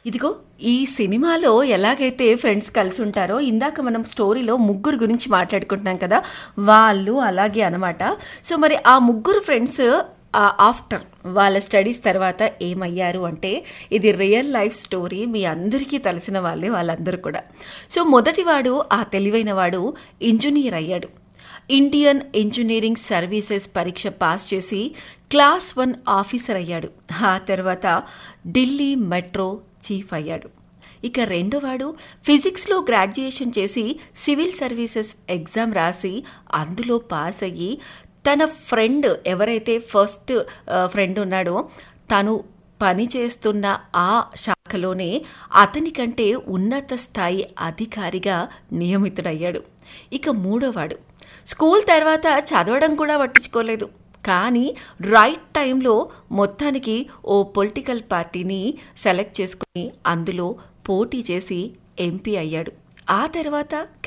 ఇదిగో ఈ సినిమాలో ఎలాగైతే ఫ్రెండ్స్ కలిసి ఉంటారో ఇందాక మనం స్టోరీలో ముగ్గురు గురించి మాట్లాడుకుంటున్నాం కదా వాళ్ళు అలాగే అనమాట సో మరి ఆ ముగ్గురు ఫ్రెండ్స్ ఆఫ్టర్ వాళ్ళ స్టడీస్ తర్వాత ఏమయ్యారు అంటే ఇది రియల్ లైఫ్ స్టోరీ మీ అందరికీ తెలిసిన వాళ్ళే వాళ్ళందరూ కూడా సో మొదటివాడు ఆ తెలివైన వాడు ఇంజనీర్ అయ్యాడు ఇండియన్ ఇంజనీరింగ్ సర్వీసెస్ పరీక్ష పాస్ చేసి క్లాస్ వన్ ఆఫీసర్ అయ్యాడు ఆ తర్వాత ఢిల్లీ మెట్రో చీఫ్ అయ్యాడు ఇక రెండోవాడు ఫిజిక్స్లో గ్రాడ్యుయేషన్ చేసి సివిల్ సర్వీసెస్ ఎగ్జామ్ రాసి అందులో పాస్ అయ్యి తన ఫ్రెండ్ ఎవరైతే ఫస్ట్ ఫ్రెండ్ ఉన్నాడో తను పని చేస్తున్న ఆ శాఖలోనే అతని కంటే ఉన్నత స్థాయి అధికారిగా నియమితుడయ్యాడు ఇక మూడోవాడు స్కూల్ తర్వాత చదవడం కూడా పట్టించుకోలేదు కానీ రైట్ టైంలో మొత్తానికి ఓ పొలిటికల్ పార్టీని సెలెక్ట్ చేసుకుని అందులో పోటీ చేసి ఎంపీ అయ్యాడు ఆ తర్వాత